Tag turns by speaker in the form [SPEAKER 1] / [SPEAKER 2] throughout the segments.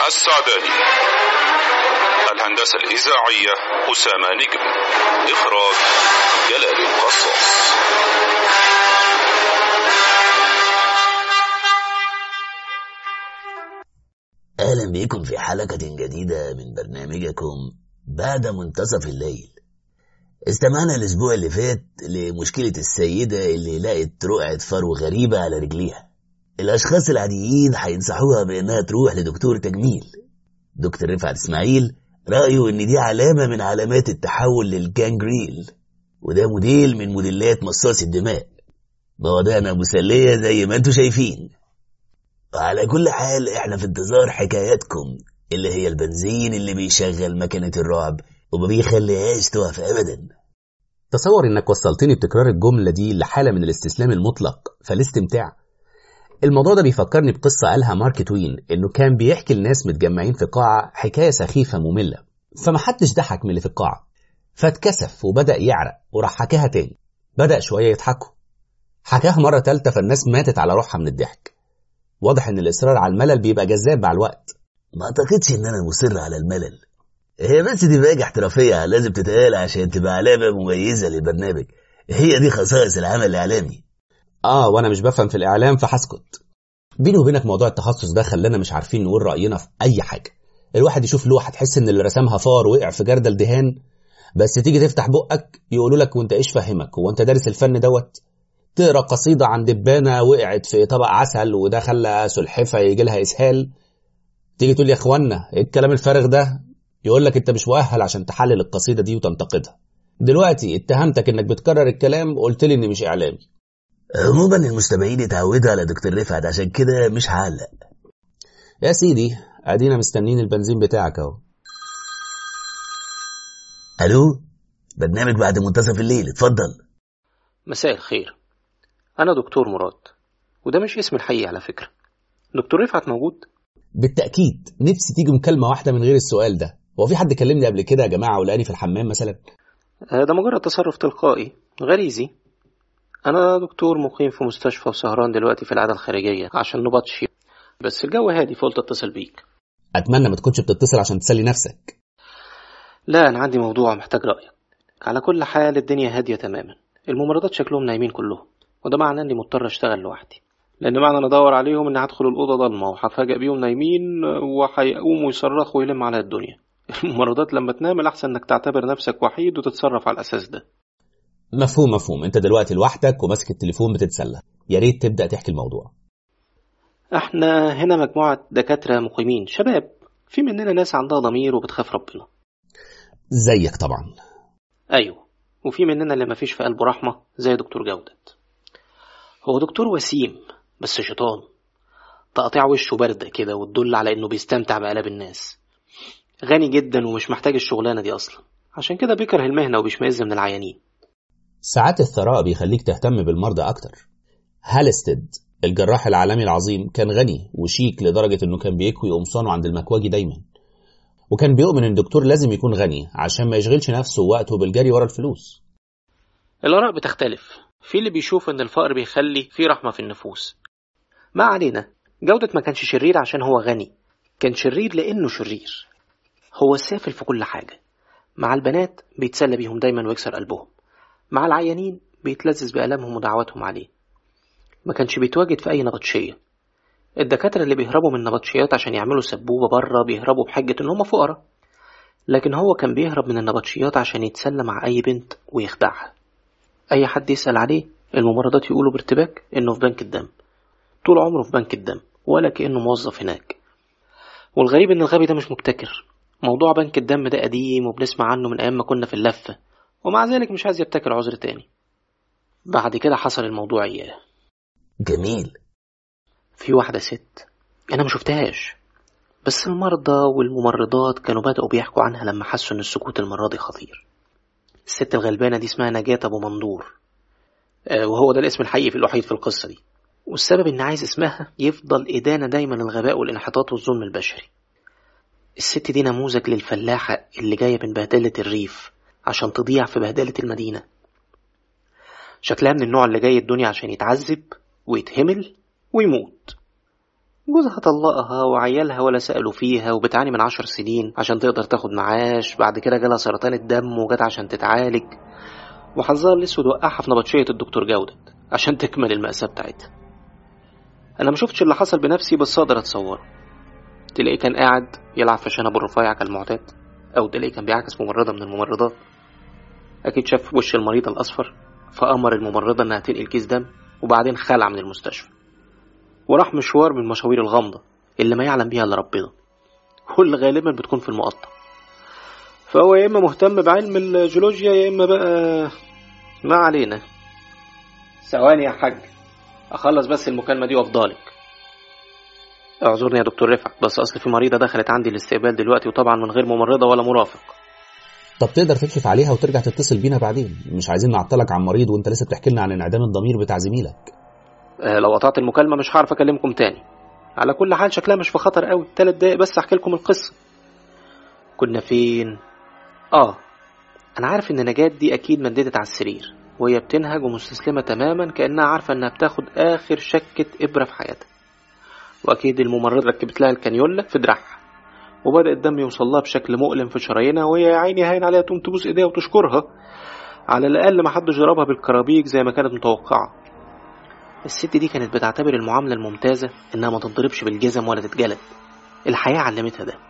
[SPEAKER 1] السعداني الهندسة الإذاعية أسامة نجم إخراج جلال القصاص
[SPEAKER 2] أهلا بكم في حلقة جديدة من برنامجكم بعد منتصف الليل استمعنا الأسبوع اللي فات لمشكلة السيدة اللي لقت رقعة فرو غريبة على رجليها الأشخاص العاديين هينصحوها بإنها تروح لدكتور تجميل دكتور رفعت إسماعيل رأيه إن دي علامة من علامات التحول للجانجريل وده موديل من موديلات مصاص الدماء مواضيعنا مسلية زي ما انتوا شايفين وعلى كل حال احنا في انتظار حكاياتكم اللي هي البنزين اللي بيشغل مكنة الرعب وما بيخليهاش تقف ابدا
[SPEAKER 3] تصور انك وصلتني بتكرار الجملة دي لحالة من الاستسلام المطلق فالاستمتاع الموضوع ده بيفكرني بقصة قالها مارك توين انه كان بيحكي لناس متجمعين في قاعة حكاية سخيفة مملة فمحدش ضحك من اللي في القاعة فاتكسف وبدأ يعرق وراح حكاها تاني بدأ شوية يضحكوا حكاها مرة تالتة فالناس ماتت على روحها من الضحك واضح ان الاصرار على الملل بيبقى جذاب مع الوقت
[SPEAKER 2] ما اعتقدش ان انا مصر على الملل هي بس دي بقى احترافية لازم تتقال عشان تبقى علامة مميزة للبرنامج هي دي خصائص العمل الإعلامي
[SPEAKER 3] اه وانا مش بفهم في الاعلام فهسكت بيني وبينك موضوع التخصص ده خلانا مش عارفين نقول راينا في اي حاجه الواحد يشوف لوحه تحس ان اللي رسمها فار وقع في جردل دهان بس تيجي تفتح بقك يقولوا لك وانت ايش فاهمك هو انت دارس الفن دوت تقرا قصيده عن دبانه وقعت في طبق عسل وده خلى سلحفه يجي لها اسهال تيجي تقول يا اخوانا ايه الكلام الفارغ ده يقول لك انت مش مؤهل عشان تحلل القصيده دي وتنتقدها دلوقتي اتهمتك انك بتكرر الكلام قلت لي اني مش اعلامي
[SPEAKER 2] عموما المستمعين اتعودوا على دكتور رفعت عشان كده مش هعلق
[SPEAKER 3] يا سيدي ادينا مستنيين البنزين بتاعك اهو
[SPEAKER 2] الو برنامج بعد منتصف الليل اتفضل
[SPEAKER 4] مساء الخير أنا دكتور مراد وده مش اسم الحقيقي على فكرة دكتور رفعت موجود؟
[SPEAKER 3] بالتاكيد نفسي تيجي مكالمه واحده من غير السؤال ده هو في حد كلمني قبل كده يا جماعه ولقاني في الحمام مثلا
[SPEAKER 4] آه، ده مجرد تصرف تلقائي غريزي أنا دكتور مقيم في مستشفى وسهران دلوقتي في العادة الخارجية عشان نبطشي بس الجو هادي فقلت أتصل بيك
[SPEAKER 3] اتمنى ما تكونش بتتصل عشان تسلي نفسك
[SPEAKER 4] لا أنا عندي موضوع محتاج رأيك على كل حال الدنيا هادية تماما الممرضات شكلهم نايمين كلهم وده معناه إني مضطر أشتغل لوحدي لأن معنى أنا أدور عليهم إني هدخل الأوضة ضلمة وهفاجئ بيهم نايمين وهيقوموا يصرخوا ويلم على الدنيا الممرضات لما تنام الأحسن إنك تعتبر نفسك وحيد وتتصرف على الأساس ده
[SPEAKER 3] مفهوم مفهوم انت دلوقتي لوحدك وماسك التليفون بتتسلى يا ريت تبدا تحكي الموضوع
[SPEAKER 4] احنا هنا مجموعة دكاترة مقيمين شباب في مننا ناس عندها ضمير وبتخاف ربنا
[SPEAKER 3] زيك طبعا
[SPEAKER 4] ايوه وفي مننا اللي مفيش في قلبه رحمة زي دكتور جودت هو دكتور وسيم بس شيطان تقطيع وشه باردة كده وتدل على انه بيستمتع بقلب الناس غني جدا ومش محتاج الشغلانة دي اصلا عشان كده بيكره المهنة وبيشمئز من العيانين
[SPEAKER 3] ساعات الثراء بيخليك تهتم بالمرضى اكتر هالستد الجراح العالمي العظيم كان غني وشيك لدرجة انه كان بيكوي قمصانه عند المكواجي دايما وكان بيؤمن ان الدكتور لازم يكون غني عشان ما يشغلش نفسه ووقته بالجري ورا الفلوس
[SPEAKER 4] الآراء بتختلف في اللي بيشوف إن الفقر بيخلي في رحمة في النفوس ما علينا جودة ما كانش شرير عشان هو غني كان شرير لأنه شرير هو سافل في كل حاجة مع البنات بيتسلى بيهم دايما ويكسر قلبهم مع العيانين بيتلذذ بآلامهم ودعواتهم عليه ما كانش بيتواجد في أي نبطشية الدكاترة اللي بيهربوا من النبطشيات عشان يعملوا سبوبة بره بيهربوا بحجة إن هم فقراء لكن هو كان بيهرب من النبطشيات عشان يتسلى مع أي بنت ويخدعها أي حد يسأل عليه الممرضات يقولوا بارتباك إنه في بنك الدم طول عمره في بنك الدم ولا كأنه موظف هناك والغريب إن الغبي ده مش مبتكر موضوع بنك الدم ده قديم وبنسمع عنه من أيام ما كنا في اللفة ومع ذلك مش عايز يبتكر عذر تاني بعد كده حصل الموضوع إياه
[SPEAKER 2] جميل
[SPEAKER 4] في واحدة ست أنا ما شفتهاش بس المرضى والممرضات كانوا بدأوا بيحكوا عنها لما حسوا إن السكوت المرة دي خطير الست الغلبانة دي اسمها نجاة أبو مندور آه، وهو ده الاسم الحقيقي في الوحيد في القصة دي والسبب إن عايز اسمها يفضل إدانة دايما للغباء والانحطاط والظلم البشري الست دي نموذج للفلاحة اللي جاية من بهدلة الريف عشان تضيع في بهدلة المدينة شكلها من النوع اللي جاي الدنيا عشان يتعذب ويتهمل ويموت جوزها طلقها وعيالها ولا سألوا فيها وبتعاني من عشر سنين عشان تقدر تاخد معاش بعد كده جالها سرطان الدم وجت عشان تتعالج وحظها الأسود وقعها في نبطشية الدكتور جودت عشان تكمل المأساة بتاعتها أنا ما شفتش اللي حصل بنفسي بس أقدر أتصوره تلاقيه كان قاعد يلعب في شنب الرفيع كالمعتاد أو تلاقيه كان بيعكس ممرضة من الممرضات أكيد شاف وش المريضة الأصفر فأمر الممرضة إنها تنقل كيس دم وبعدين خلع من المستشفى وراح مشوار من مشاوير الغامضة اللي ما يعلم بيها إلا ربنا واللي غالبا بتكون في المقطع فهو يا إما مهتم بعلم الجيولوجيا يا إما بقى ما علينا ثواني يا حاج أخلص بس المكالمة دي وأفضلك اعذرني يا دكتور رفعت بس أصل في مريضة دخلت عندي الاستقبال دلوقتي وطبعا من غير ممرضة ولا مرافق
[SPEAKER 3] طب تقدر تكشف عليها وترجع تتصل بينا بعدين مش عايزين نعطلك عن مريض وانت لسه بتحكي لنا عن انعدام الضمير بتاع زميلك
[SPEAKER 4] آه، لو قطعت المكالمة مش هعرف أكلمكم تاني على كل حال شكلها مش في خطر قوي تلات دقايق بس أحكي لكم القصة كنا فين؟ آه أنا عارف إن نجاة دي أكيد مددت على السرير وهي بتنهج ومستسلمة تماما كأنها عارفة إنها بتاخد آخر شكة إبرة في حياتها وأكيد الممرضة ركبت لها الكانيولا في دراعها وبدأ الدم يوصل لها بشكل مؤلم في شرايينها وهي يا عيني هاين عليها تقوم تبوس إيديها وتشكرها على الأقل ما حدش ضربها بالكرابيج زي ما كانت متوقعة الست دي كانت بتعتبر المعاملة الممتازة إنها ما تتضربش بالجزم ولا تتجلد الحياة علمتها ده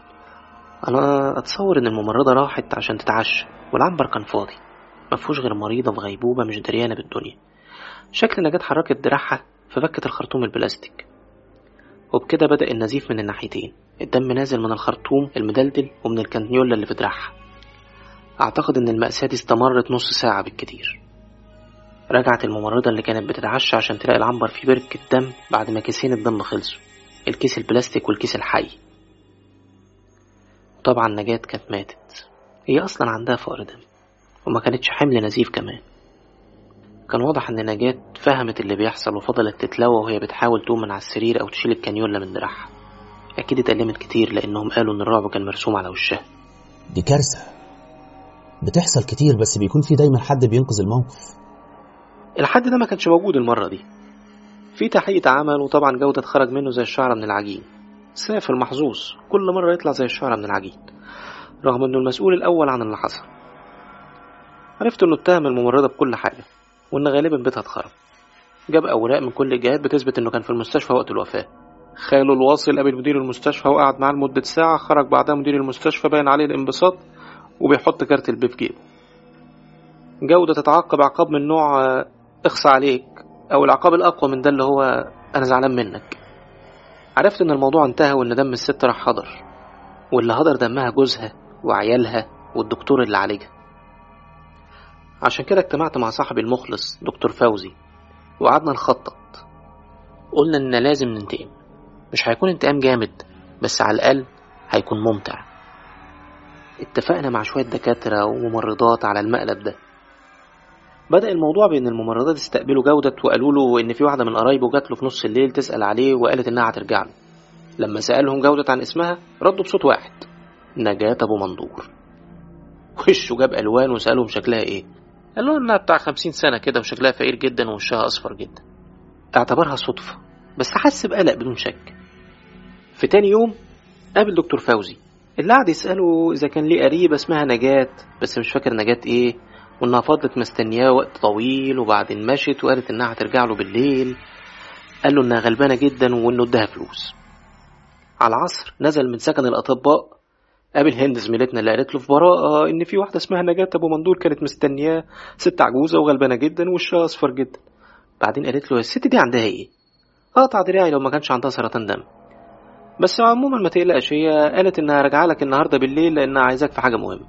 [SPEAKER 4] أنا أتصور إن الممرضة راحت عشان تتعشى والعنبر كان فاضي مفهوش غير مريضة في غيبوبة مش دريانة بالدنيا شكل نجاة حركت دراعها ففكت الخرطوم البلاستيك وبكده بدأ النزيف من الناحيتين الدم نازل من الخرطوم المدلدل ومن الكانيولا اللي في دراعها أعتقد إن المأساة دي استمرت نص ساعة بالكتير رجعت الممرضة اللي كانت بتتعشى عشان تلاقي العنبر فيه بركة دم بعد ما كيسين الدم خلصوا الكيس البلاستيك والكيس الحي طبعا نجاة كانت ماتت هي أصلا عندها فقر دم وما كانتش حمل نزيف كمان كان واضح إن نجاة فهمت اللي بيحصل وفضلت تتلوى وهي بتحاول تقوم من على السرير أو تشيل الكانيولا من دراعها أكيد اتألمت كتير لأنهم قالوا إن الرعب كان مرسوم على وشها
[SPEAKER 3] دي كارثة بتحصل كتير بس بيكون في دايما حد بينقذ الموقف
[SPEAKER 4] الحد ده ما كانش موجود المرة دي في تحقيق عمل وطبعا جودة خرج منه زي الشعرة من العجين سافر محظوظ كل مرة يطلع زي الشعرة من العجين رغم انه المسؤول الأول عن اللي حصل عرفت انه اتهم الممرضة بكل حاجة وان غالبا بيتها اتخرب جاب أوراق من كل الجهات بتثبت انه كان في المستشفى وقت الوفاة خاله الواصل قابل مدير المستشفى وقعد معاه لمدة ساعة خرج بعدها مدير المستشفى باين عليه الانبساط وبيحط كارت البي في جيبه جودة تتعاقب عقاب من نوع آه، اخصى عليك او العقاب الاقوى من ده اللي هو انا زعلان منك عرفت ان الموضوع انتهى وان دم الست راح هدر واللي هدر دمها جوزها وعيالها والدكتور اللي عالجها عشان كده اجتمعت مع صاحبي المخلص دكتور فوزي وقعدنا نخطط قلنا ان لازم ننتقم مش هيكون انتقام جامد بس على الاقل هيكون ممتع اتفقنا مع شوية دكاترة وممرضات على المقلب ده بدأ الموضوع بإن الممرضات استقبلوا جودة وقالوا له إن في واحدة من قرايبه جات له في نص الليل تسأل عليه وقالت إنها هترجع له لما سألهم جودة عن اسمها ردوا بصوت واحد نجاة أبو مندور وشه جاب ألوان وسألهم شكلها إيه قالوا إنها بتاع خمسين سنة كده وشكلها فقير جدا ووشها أصفر جدا اعتبرها صدفة بس حس بقلق بدون شك في تاني يوم قابل دكتور فوزي اللي قعد يسأله إذا كان ليه قريبة اسمها نجاة بس مش فاكر نجاة إيه وإنها فضلت مستنياه وقت طويل وبعدين مشت وقالت إنها هترجع له بالليل قال له إنها غلبانة جدا وإنه اداها فلوس على العصر نزل من سكن الأطباء قابل هند زميلتنا اللي قالت له في براءة إن في واحدة اسمها نجاة أبو مندور كانت مستنياه ست عجوزة وغلبانة جدا ووشها أصفر جدا بعدين قالت له الست دي عندها إيه؟ قطع دراعي لو ما كانش عندها سرطان دم بس عموما ما تقلقش هي قالت انها راجعه لك النهارده بالليل لانها عايزاك في حاجه مهمه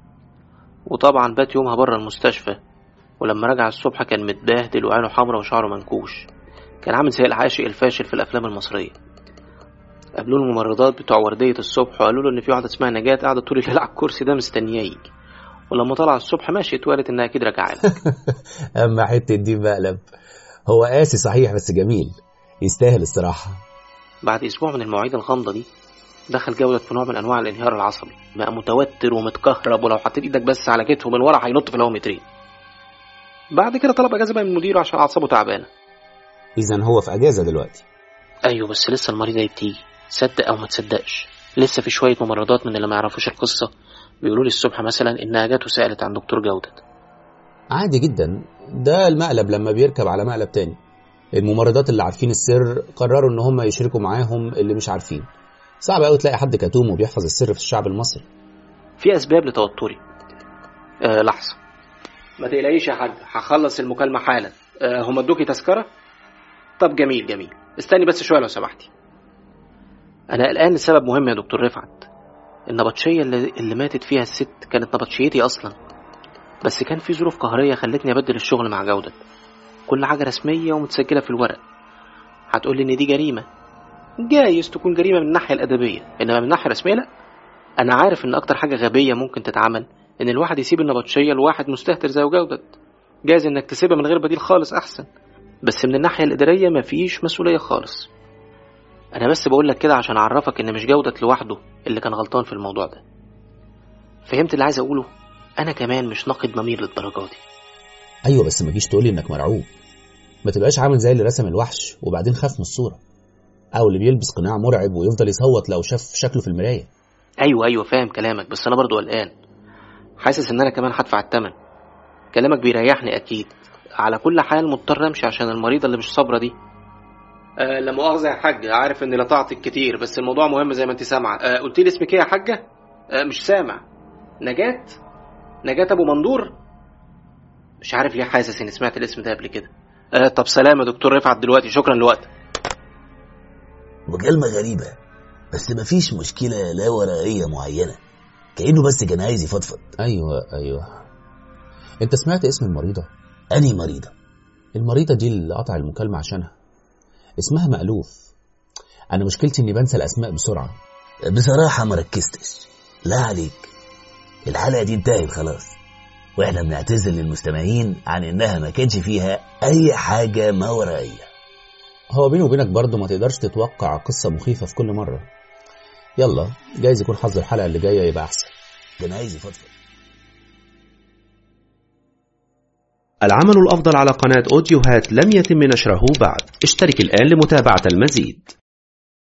[SPEAKER 4] وطبعا بات يومها بره المستشفى ولما رجع الصبح كان متبهدل وعينه حمرا وشعره منكوش كان عامل زي العاشق الفاشل في الافلام المصريه قابلوه الممرضات بتوع وردية الصبح وقالوا له إن في واحدة اسمها نجاة قاعدة طول الليل على الكرسي ده مستنياه يجي ولما طلع الصبح مشيت وقالت إنها أكيد راجعة لك
[SPEAKER 3] اما حته دي مقلب هو قاسي صحيح بس جميل يستاهل الصراحه
[SPEAKER 4] بعد أسبوع من المواعيد الغامضة دي دخل جودة في نوع من أنواع الانهيار العصبي بقى متوتر ومتكهرب ولو حطيت إيدك بس على كتفه من ورا هينط في الهوا مترين بعد كده طلب أجازة بقى من مديره عشان أعصابه تعبانة
[SPEAKER 3] اذا هو في اجازه دلوقتي
[SPEAKER 4] ايوه بس لسه المريضه دي بتيجي صدق او ما تصدقش لسه في شويه ممرضات من اللي ما يعرفوش القصه بيقولوا لي الصبح مثلا انها جت وسالت عن دكتور جوده
[SPEAKER 3] عادي جدا ده المقلب لما بيركب على مقلب تاني الممرضات اللي عارفين السر قرروا ان هم يشركوا معاهم اللي مش عارفين صعب قوي تلاقي حد كتوم وبيحفظ السر في الشعب المصري
[SPEAKER 4] في اسباب لتوتري آه لحظه ما تقلقيش يا حاج هخلص المكالمه حالا آه هم ادوكي تذكره طب جميل جميل استني بس شويه لو سمحتي انا قلقان لسبب مهم يا دكتور رفعت النبطشيه اللي, اللي ماتت فيها الست كانت نبطشيتي اصلا بس كان في ظروف قهريه خلتني ابدل الشغل مع جوده كل حاجه رسميه ومتسجله في الورق هتقولي ان دي جريمه جايز تكون جريمه من الناحيه الادبيه انما من الناحيه الرسميه لا انا عارف ان اكتر حاجه غبيه ممكن تتعمل ان الواحد يسيب النبطشيه لواحد مستهتر زي جودة جايز انك تسيبها من غير بديل خالص احسن بس من الناحيه الاداريه مفيش مسؤوليه خالص انا بس بقول لك كده عشان اعرفك ان مش جودة لوحده اللي كان غلطان في الموضوع ده فهمت اللي عايز اقوله انا كمان مش ناقد ضمير للدرجه دي
[SPEAKER 3] ايوه بس ما جيش تقولي انك مرعوب ما تبقاش عامل زي اللي رسم الوحش وبعدين خاف من الصوره او اللي بيلبس قناع مرعب ويفضل يصوت لو شاف شكله في المرايه
[SPEAKER 4] ايوه ايوه فاهم كلامك بس انا برضو قلقان حاسس ان انا كمان هدفع الثمن كلامك بيريحني اكيد على كل حال مضطر امشي عشان المريضه اللي مش صابره دي أه لا مؤاخذه يا حاج عارف اني لطعتك كتير بس الموضوع مهم زي ما انت سامعه أه قلت لي اسمك ايه يا حاجه أه مش سامع نجاة نجاة ابو مندور مش عارف ليه حاسس اني سمعت الاسم ده قبل كده أه طب سلام يا دكتور رفعت دلوقتي شكرا لوقتك
[SPEAKER 2] مكالمة غريبة بس مفيش مشكلة لا ورائية معينة كأنه بس كان عايز يفضفض
[SPEAKER 3] ايوه ايوه انت سمعت اسم المريضه
[SPEAKER 2] أنهي مريضة
[SPEAKER 3] المريضه دي اللي قطع المكالمه عشانها اسمها مألوف انا مشكلتي اني بنسى الاسماء بسرعه
[SPEAKER 2] بصراحة ما ركزتش لا عليك الحلقة دي انتهت خلاص واحنا بنعتذر للمستمعين عن انها ما كانش فيها اي حاجة ما ورائية
[SPEAKER 3] هو بيني وبينك برضه ما تقدرش تتوقع قصه مخيفه في كل مره يلا جايز يكون حظ الحلقه اللي جايه يبقى احسن
[SPEAKER 2] كان عايز يفضفض
[SPEAKER 5] العمل الأفضل على قناة أوديوهات لم يتم نشره بعد اشترك الآن لمتابعة المزيد